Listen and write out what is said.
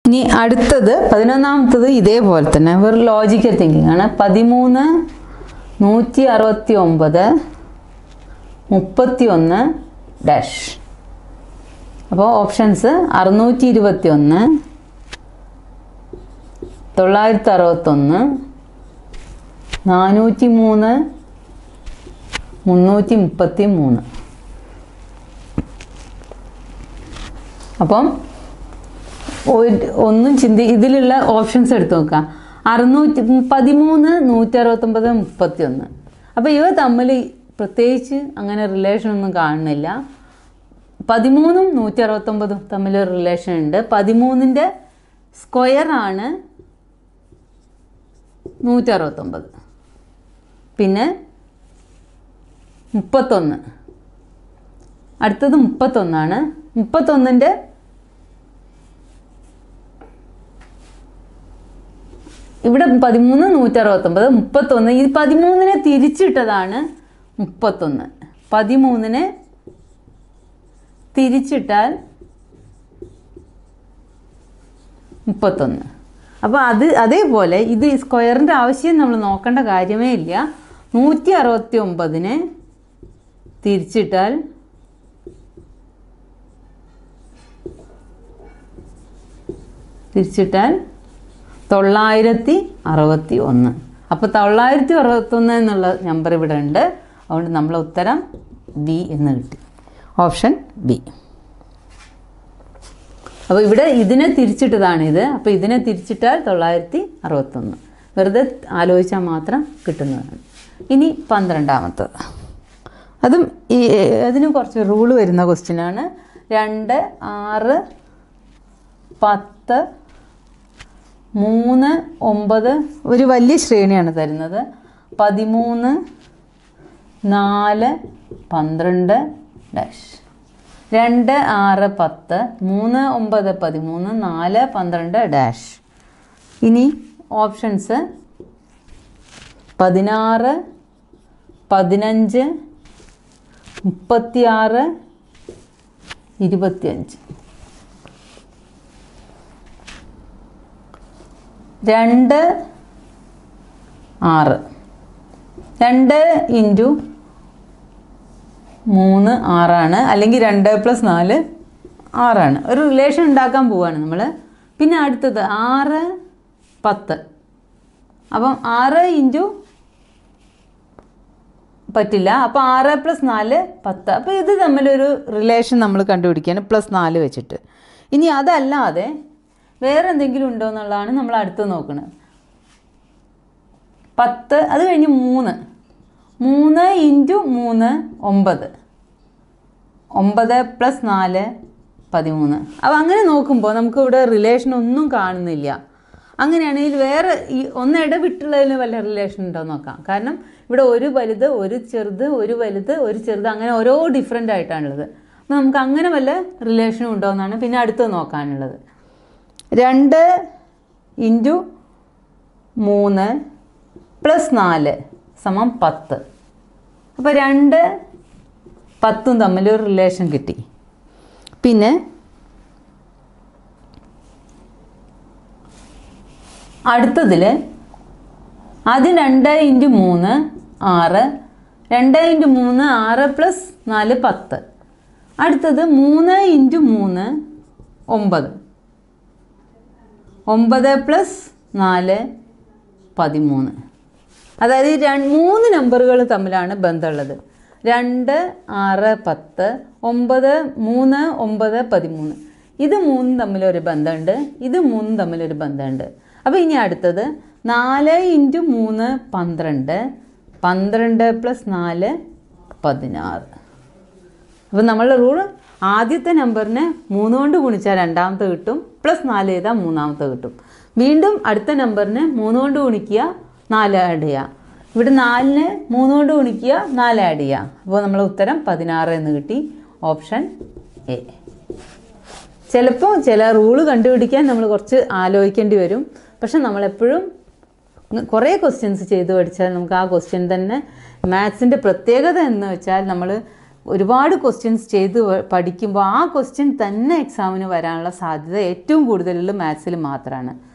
ഇനി അടുത്തത് പതിനൊന്നാമത്തത് ഇതേപോലെ തന്നെ വെറും ലോജിക്കൽ തിങ്കിങ് ആണ് പതിമൂന്ന് നൂറ്റി അറുപത്തി ഒമ്പത് മുപ്പത്തി ഒന്ന് ഡാഷ് അപ്പോൾ ഓപ്ഷൻസ് അറുന്നൂറ്റി ഇരുപത്തി ഒന്ന് തൊള്ളായിരത്തി അറുപത്തൊന്ന് നാനൂറ്റി മൂന്ന് മുന്നൂറ്റി മുപ്പത്തി മൂന്ന് അപ്പം ഒരു- ഒന്നും ചിന്തി ഇതിലുള്ള ഓപ്ഷൻസ് എടുത്തു നോക്കാം അറുന്നൂറ്റി പതിമൂന്ന് നൂറ്റി അറുപത്തൊമ്പത് മുപ്പത്തി ഒന്ന് അപ്പോൾ ഇവ തമ്മിൽ പ്രത്യേകിച്ച് അങ്ങനെ റിലേഷൻ ഒന്നും കാണുന്നില്ല പതിമൂന്നും നൂറ്റി അറുപത്തൊമ്പതും തമ്മിൽ ഒരു റിലേഷൻ ഉണ്ട് പതിമൂന്നിൻ്റെ സ്ക്വയർ ആണ് നൂറ്റി അറുപത്തൊമ്പത് പിന്നെ മുപ്പത്തൊന്ന് അടുത്തത് മുപ്പത്തൊന്നാണ് മുപ്പത്തൊന്നിൻ്റെ ഇവിടെ പതിമൂന്ന് നൂറ്റി അറുപത്തൊമ്പത് മുപ്പത്തൊന്ന് ഈ പതിമൂന്നിനെ തിരിച്ചിട്ടതാണ് മുപ്പത്തൊന്ന് പതിമൂന്നിനെ തിരിച്ചിട്ടാൽ മുപ്പത്തൊന്ന് അപ്പോൾ അത് അതേപോലെ ഇത് സ്ക്വയറിൻ്റെ ആവശ്യം നമ്മൾ നോക്കേണ്ട കാര്യമേ ഇല്ല നൂറ്റി അറുപത്തി ഒമ്പതിനെ തിരിച്ചിട്ടാൽ തിരിച്ചിട്ടാൽ തൊള്ളായിരത്തി അറുപത്തി ഒന്ന് അപ്പോൾ തൊള്ളായിരത്തി അറുപത്തൊന്ന് എന്നുള്ള നമ്പർ ഇവിടെ ഉണ്ട് അതുകൊണ്ട് നമ്മളെ ഉത്തരം ബി എന്ന് കിട്ടി ഓപ്ഷൻ ബി അപ്പോൾ ഇവിടെ ഇതിനെ തിരിച്ചിട്ടതാണ് ഇത് അപ്പോൾ ഇതിനെ തിരിച്ചിട്ടാൽ തൊള്ളായിരത്തി അറുപത്തൊന്ന് വെറുതെ ആലോചിച്ചാൽ മാത്രം കിട്ടുന്നതാണ് ഇനി പന്ത്രണ്ടാമത്തത് അതും ഈ അതിന് കുറച്ച് റൂള് വരുന്ന ക്വസ്റ്റ്യനാണ് രണ്ട് ആറ് പത്ത് മൂന്ന് ഒമ്പത് ഒരു വലിയ ശ്രേണിയാണ് തരുന്നത് പതിമൂന്ന് നാല് പന്ത്രണ്ട് ഡാഷ് രണ്ട് ആറ് പത്ത് മൂന്ന് ഒമ്പത് പതിമൂന്ന് നാല് പന്ത്രണ്ട് ഡാഷ് ഇനി ഓപ്ഷൻസ് പതിനാറ് പതിനഞ്ച് മുപ്പത്തിയാറ് ഇരുപത്തിയഞ്ച് രണ്ട് ആറ് രണ്ട് ഇൻറ്റു മൂന്ന് ആറാണ് അല്ലെങ്കിൽ രണ്ട് പ്ലസ് നാല് ആറാണ് ഒരു റിലേഷൻ ഉണ്ടാക്കാൻ പോവാണ് നമ്മൾ പിന്നെ അടുത്തത് ആറ് പത്ത് അപ്പം ആറ് ഇൻറ്റു പറ്റില്ല അപ്പോൾ ആറ് പ്ലസ് നാല് പത്ത് അപ്പോൾ ഇത് തമ്മിലൊരു റിലേഷൻ നമ്മൾ കണ്ടുപിടിക്കുകയാണ് പ്ലസ് നാല് വെച്ചിട്ട് ഇനി അതല്ലാതെ വേറെ എന്തെങ്കിലും ഉണ്ടോ എന്നുള്ളതാണ് നമ്മൾ അടുത്ത് നോക്കുന്നത് പത്ത് അത് കഴിഞ്ഞ് മൂന്ന് മൂന്ന് ഇൻറ്റു മൂന്ന് ഒമ്പത് ഒമ്പത് പ്ലസ് നാല് പതിമൂന്ന് അപ്പോൾ അങ്ങനെ നോക്കുമ്പോൾ നമുക്ക് ഇവിടെ റിലേഷൻ ഒന്നും കാണുന്നില്ല അങ്ങനെയാണെങ്കിൽ വേറെ ഈ ഒന്ന് ഇടവിട്ടുള്ളതിന് വല്ല റിലേഷൻ ഉണ്ടോ എന്ന് നോക്കാം കാരണം ഇവിടെ ഒരു വലുത് ഒരു ചെറുത് ഒരു വലുത് ഒരു ചെറുത് അങ്ങനെ ഓരോ ഡിഫറെൻ്റ് ആയിട്ടാണുള്ളത് അപ്പോൾ നമുക്ക് അങ്ങനെ വല്ല റിലേഷനും ഉണ്ടോ എന്നാണ് പിന്നെ അടുത്ത് നോക്കാനുള്ളത് രണ്ട് ഇൻറ്റു മൂന്ന് പ്ലസ് നാല് സമം പത്ത് അപ്പോൾ രണ്ട് പത്തും തമ്മിൽ ഒരു റിലേഷൻ കിട്ടി പിന്നെ അടുത്തതിൽ ആദ്യം രണ്ട് ഇൻറ്റു മൂന്ന് ആറ് രണ്ട് ഇൻറ്റു മൂന്ന് ആറ് പ്ലസ് നാല് പത്ത് അടുത്തത് മൂന്ന് ഇൻറ്റു മൂന്ന് ഒമ്പത് ഒമ്പത് പ്ലസ് നാല് പതിമൂന്ന് അതായത് ഈ രണ്ട് മൂന്ന് നമ്പറുകൾ തമ്മിലാണ് ബന്ധമുള്ളത് രണ്ട് ആറ് പത്ത് ഒമ്പത് മൂന്ന് ഒമ്പത് പതിമൂന്ന് ഇത് മൂന്നും തമ്മിലൊരു ബന്ധമുണ്ട് ഇത് മൂന്നും തമ്മിലൊരു ബന്ധമുണ്ട് അപ്പോൾ ഇനി അടുത്തത് നാല് ഇൻറ്റു മൂന്ന് പന്ത്രണ്ട് പന്ത്രണ്ട് പ്ലസ് നാല് പതിനാറ് അപ്പം നമ്മളുടെ റൂൾ ആദ്യത്തെ നമ്പറിനെ മൂന്ന് കൊണ്ട് ഗുണിച്ചാൽ രണ്ടാമത്തെ കിട്ടും പ്ലസ് നാല് ചെയ്താൽ മൂന്നാമത്തെ കിട്ടും വീണ്ടും അടുത്ത നമ്പറിനെ മൂന്ന് കൊണ്ട് ഗുണിക്കുക നാല് ആഡ് ചെയ്യുക ഇവിടെ നാലിന് മൂന്ന് കൊണ്ട് ഗുണിക്കുക നാല് ആഡ് ചെയ്യുക അപ്പോൾ നമ്മളെ ഉത്തരം പതിനാറ് എന്ന് കിട്ടി ഓപ്ഷൻ എ ചിലപ്പോൾ ചില റൂള് കണ്ടുപിടിക്കാൻ നമ്മൾ കുറച്ച് ആലോചിക്കേണ്ടി വരും പക്ഷെ നമ്മളെപ്പോഴും കുറേ ക്വസ്റ്റ്യൻസ് ചെയ്ത് പഠിച്ചാൽ നമുക്ക് ആ ക്വസ്റ്റ്യൻ തന്നെ മാത്സിൻ്റെ പ്രത്യേകത എന്ന് വെച്ചാൽ നമ്മൾ ഒരുപാട് ക്വസ്റ്റ്യൻസ് ചെയ്ത് വ- പഠിക്കുമ്പോൾ ആ ക്വസ്റ്റ്യൻ തന്നെ എക്സാമിന് വരാനുള്ള സാധ്യത ഏറ്റവും കൂടുതലുള്ള മാത്സിൽ മാത്രമാണ്